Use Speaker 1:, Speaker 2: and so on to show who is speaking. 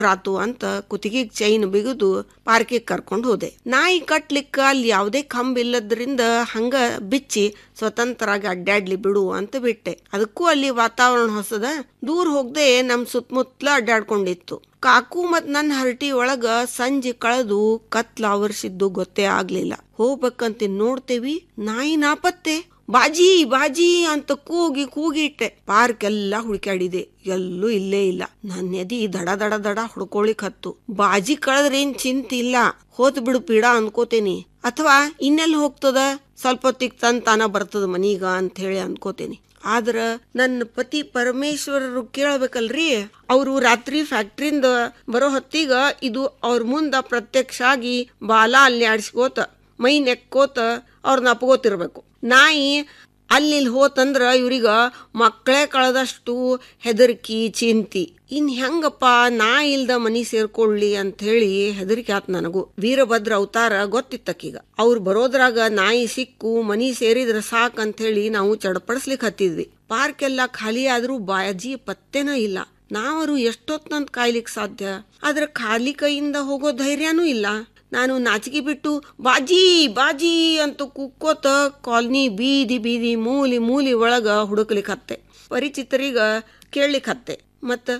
Speaker 1: ರಾತು ಅಂತ ಕುತ್ತಿಗೆಗ್ ಚೈನ್ ಬಿಗಿದು ಪಾರ್ಕಿಗೆ ಕರ್ಕೊಂಡು ಹೋದೆ ನಾಯಿ ಕಟ್ಲಿಕ್ಕ ಅಲ್ಲಿ ಯಾವುದೇ ಕಂಬ ಇಲ್ಲದ್ರಿಂದ ಹಂಗ ಬಿಚ್ಚಿ ಸ್ವತಂತ್ರವಾಗಿ ಅಡ್ಡಾಡ್ಲಿ ಬಿಡು ಅಂತ ಬಿಟ್ಟೆ ಅದಕ್ಕೂ ಅಲ್ಲಿ ವಾತಾವರಣ ಹೊಸದ ದೂರ ಹೋಗದೆ ನಮ್ ಸುತ್ತಮುತ್ತಲ ಅಡ್ಡಾಡ್ಕೊಂಡಿತ್ತು ಕಾಕು ಮತ್ ನನ್ನ ಹರಟಿ ಒಳಗ ಸಂಜೆ ಕಳೆದು ಕತ್ಲ ಆವರಿಸಿದ್ದು ಗೊತ್ತೇ ಆಗ್ಲಿಲ್ಲ ಹೋಗ್ಬೇಕಂತ ನೋಡ್ತೇವಿ ನಾಯಿ ನಾಪತ್ತೆ ಬಾಜಿ ಬಾಜಿ ಅಂತ ಕೂಗಿ ಕೂಗಿ ಇಟ್ಟೆ ಪಾರ್ಕ್ ಎಲ್ಲಾ ಹುಡುಕಾಡಿದೆ ಎಲ್ಲೂ ಇಲ್ಲೇ ಇಲ್ಲ ನನ್ನ ಎದಿ ದಡ ದಡ ದಡ ಹುಡ್ಕೊಳಿಕ್ ಹತ್ತು ಬಾಜಿ ಕಳೆದ್ರೇನ್ ಚಿಂತೆ ಇಲ್ಲ ಹೋತ್ ಬಿಡು ಪೀಡ ಅನ್ಕೋತೇನಿ ಅಥವಾ ಇನ್ನೆಲ್ಲಿ ಹೋಗ್ತದ ಸ್ವಲ್ಪ ಹೊತ್ತಿಗೆ ತನ್ ತಾನ ಬರ್ತದ ಮನೀಗ ಅಂತ ಹೇಳಿ ಅನ್ಕೋತೇನಿ ಆದ್ರ ನನ್ನ ಪತಿ ಪರಮೇಶ್ವರರು ಕೇಳಬೇಕಲ್ರಿ ಅವರು ರಾತ್ರಿ ಫ್ಯಾಕ್ಟ್ರಿಯಿಂದ ಬರೋ ಹೊತ್ತಿಗ ಇದು ಅವ್ರ ಮುಂದ ಪ್ರತ್ಯಕ್ಷ ಆಗಿ ಬಾಲ ಅಲ್ಲಿ ಆಡ್ಸ್ಕೋತ ಮೈ ನೆಕ್ಕೋತ ಅವ್ರನ್ನ ಅಪ್ಕೋತಿರ್ಬೇಕು ನಾಯಿ ಅಲ್ಲಿ ಹೋತಂದ್ರ ಇವ್ರಿಗ ಮಕ್ಕಳೇ ಕಳೆದಷ್ಟು ಹೆದರ್ಕಿ ಚಿಂತಿ ಇನ್ ಹೆಂಗಪ್ಪ ನಾ ಇಲ್ದ ಮನಿ ಸೇರ್ಕೊಳ್ಳಿ ಅಂತ ಹೇಳಿ ಹೆದರಿಕೆ ಆತ್ ನನಗೂ ವೀರಭದ್ರ ಅವತಾರ ಗೊತ್ತಿತ್ತಕೀಗ ಅವ್ರು ಬರೋದ್ರಾಗ ನಾಯಿ ಸಿಕ್ಕು ಮನಿ ಸೇರಿದ್ರ ಸಾಕ್ ಅಂತ ಹೇಳಿ ನಾವು ಚಡಪಡಿಸ್ಲಿಕ್ ಹತ್ತಿದ್ವಿ ಪಾರ್ಕ್ ಎಲ್ಲ ಖಾಲಿ ಆದ್ರೂ ಬಾಜಿ ಪತ್ತೆನ ಇಲ್ಲ ನಾವರು ಎಷ್ಟೊತ್ತಂತ ಕಾಯ್ಲಿಕ್ ಸಾಧ್ಯ ಆದ್ರೆ ಖಾಲಿ ಕೈಯಿಂದ ಹೋಗೋ ಧೈರ್ಯನೂ ಇಲ್ಲ ನಾನು ನಾಚಿಕೆ ಬಿಟ್ಟು ಬಾಜಿ ಬಾಜಿ ಅಂತ ಕುಕ್ಕೋತ ಕಾಲನಿ ಬೀದಿ ಬೀದಿ ಮೂಲಿ ಮೂಲಿ ಒಳಗ ಹುಡುಕ್ಲಿಕ್ ಹತ್ತೆ ಪರಿಚಿತರಿಗ ಕೇಳಲಿಕ್ ಹತ್ತೆ ಮತ್ತ